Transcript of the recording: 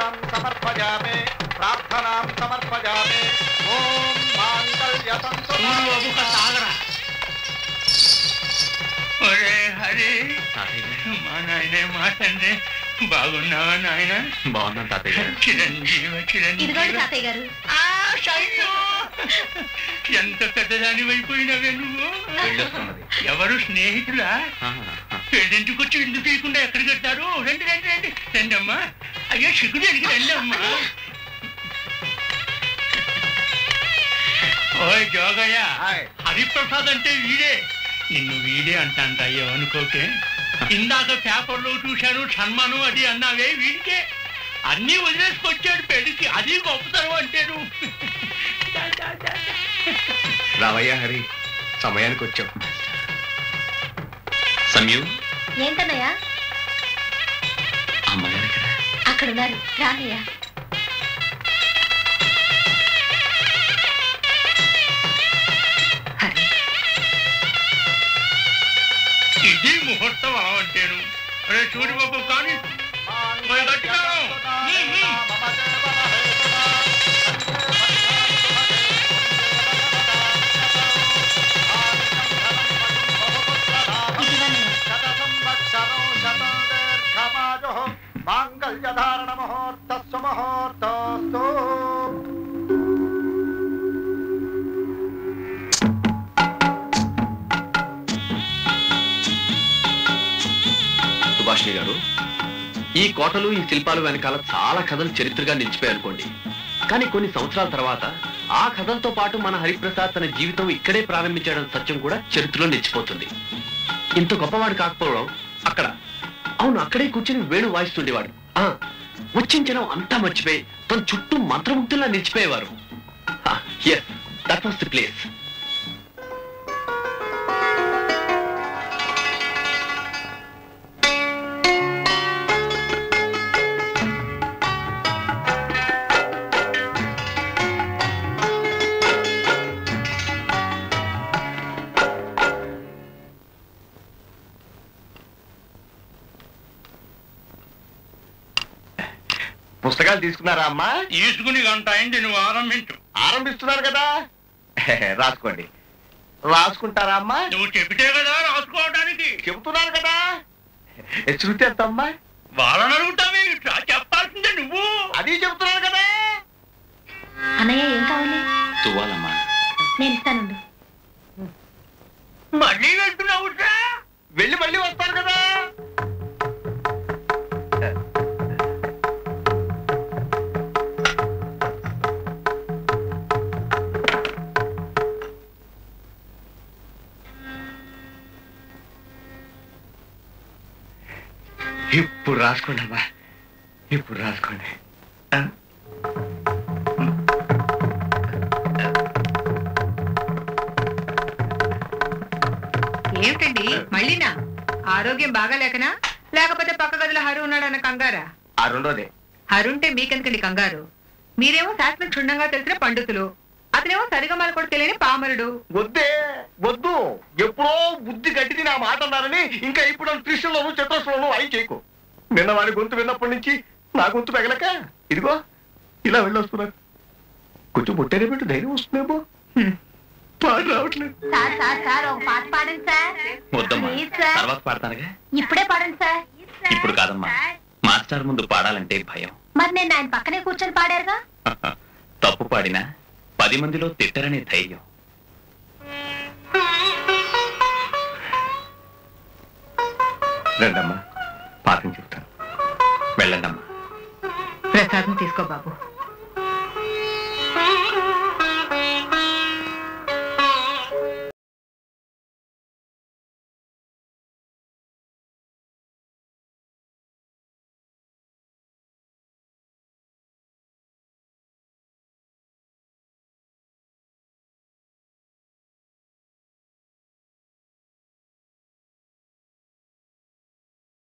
పూజాం సమర్పయామి ప్రార్థనాం సమర్పయామి ఓం మాంగళ్యతంతు చూడు బాబు కాస్త ఆగరా ఒరే హరి మా నాయనే మా తండ్రి బాగున్నావా నాయన బాగున్నాను తాతయ్య గారు చిరంజీవ ఇదిగోండి చిరంజీవ తాతయ్య గారు ఆ, శైలు! ఎంత పెద్దదాని అయిపోయినవే నువ్వు వెళ్ళొస్తున్నది. ఎవరు స్నేహితులా పెళ్ళింటికి వచ్చి ఇంటికి తీయకుండా ఎక్కడికి వెళ్తారు రండి రండి రండి రండి అమ్మా అయ్యో సిగ్గు జరిగి రండి అమ్మా ఓయ్ జోగయ్య హాయ్. హరిప్రసాద్ అంటే వీడే నిన్ను వీడే అంటాంట అయ్యో అనుకోకే ఇందాక పేపర్లో చూశాను సన్మానం అది అన్నావే వీడికే అన్నీ వదిలేసుకొచ్చాడు పెళ్లికి అది గొప్పతనం అంటేను దా, దా, దా, దా. రావయ్య హరి సమయానికి వచ్చావు సమయం ఏంటన్నయ్యా అమ్మగారు ఇక్కడ అక్కడ ఉన్నారు రానయ్యా హరి ఇది ముహూర్తం అవంటేను రే చూడు బాబు కానీ మరి గట్టిగా. హ్మ్, హ్మ్. ఇదిగోనయ్యా శత సంవత్సరం శతం దీర్ఘమాయు మాంగళ్యధారణ ముహూర్తస్సు ముహూర్తోస్తు సుభాష్ని గారు ఈ కోటలు ఈ శిల్పాలు వెనకాల చాలా కథలు చరిత్రగా నిలిచిపోయాయి అనుకోండి కానీ కొన్ని సంవత్సరాల తర్వాత ఆ కథలతో పాటు మన హరిప్రసాద్ తన జీవితం ఇక్కడే ప్రారంభించడం సత్యం కూడా చరిత్రలో నిలిచిపోతుంది ఇంత గొప్పవాడు కాకపోవడం అక్కడ అవును అక్కడే కూర్చుని వేణు వాయిస్తుండేవాడు ఆ, వచ్చించడం అంతా మర్చిపోయి తన చుట్టూ మంత్రముగ్ధుల్లా నిలిచిపోయేవారు yes that was the place పుస్తకాలు తీసుకున్నారా అమ్మా తీసుకుని గంట అయింది నువ్వు ఆరంభించు ఆరంభిస్తున్నారు కదా రాసుకోండి రాసుకుంటారా అమ్మా నువ్వు చెబితే కదా రాసుకోవడానికి చెబుతున్నారు కదా శృతి ఎంత అమ్మా వాళ్ళని అడుగుతావే ఇట్లా చెప్పాల్సిందే నువ్వు అది చెబుతున్నారు కదా అన్నయ్య ఏం కావాలి తువ్వాలమ్మా నేను ఇస్తానుండు మళ్ళీ వెళ్తున్నావు వెళ్ళి మళ్ళీ వస్తారు కదా ఇప్పుడు రాసుకోండి అమ్మా ఇప్పుడు రాసుకోండి ఆ? ఏమిటండి మళ్ళీనా ఆరోగ్యం బాగాలేకనా లేకపోతే పక్క గదిలో హరు ఉన్నాడన్న కంగారా ఆ రెండోదే హరుంటే మీకెందుకండి కంగారు మీరేమో శాస్త్రం క్షుణ్ణంగా తెలిసిన పండితులు అతనేమో సరిగమలు కూడా తెలియని పామరుడు వద్దే వద్దు ఎప్పుడో బుద్ధి గట్టిది నా మాట అన్నారని ఇంకా ఇప్పుడు త్రిశూలోను చతురస్లోను అయి చేయకు నిన్న వాడి గొంతు విన్నప్పటి నుంచి నా గొంతు పెగలక ఇదిగో ఇలా వెళ్ళొస్తున్నారు కొంచెం పొట్టేనే పెట్టు ధైర్యం వస్తుందేమో హ్మ్. పాట రావట్లేదు సార్ సార్ సార్ ఒక పాట పాడండి సార్ వద్దమ్మా ప్లీజ్ సార్ తర్వాత పాడతానుగా ఇప్పుడే పాడండి సార్ ఇప్పుడు కాదమ్మా మాస్టర్ ముందు పాడాలంటే భయం మరి నేను ఆయన పక్కనే కూర్చొని పాడారుగా తప్పు పాడినా పది మందిలో తిట్టరనే ధైర్యం రండమ్మా పాఠం చెప్తాను వెళ్ళండమ్మా ప్రసాదం తీసుకో బాబు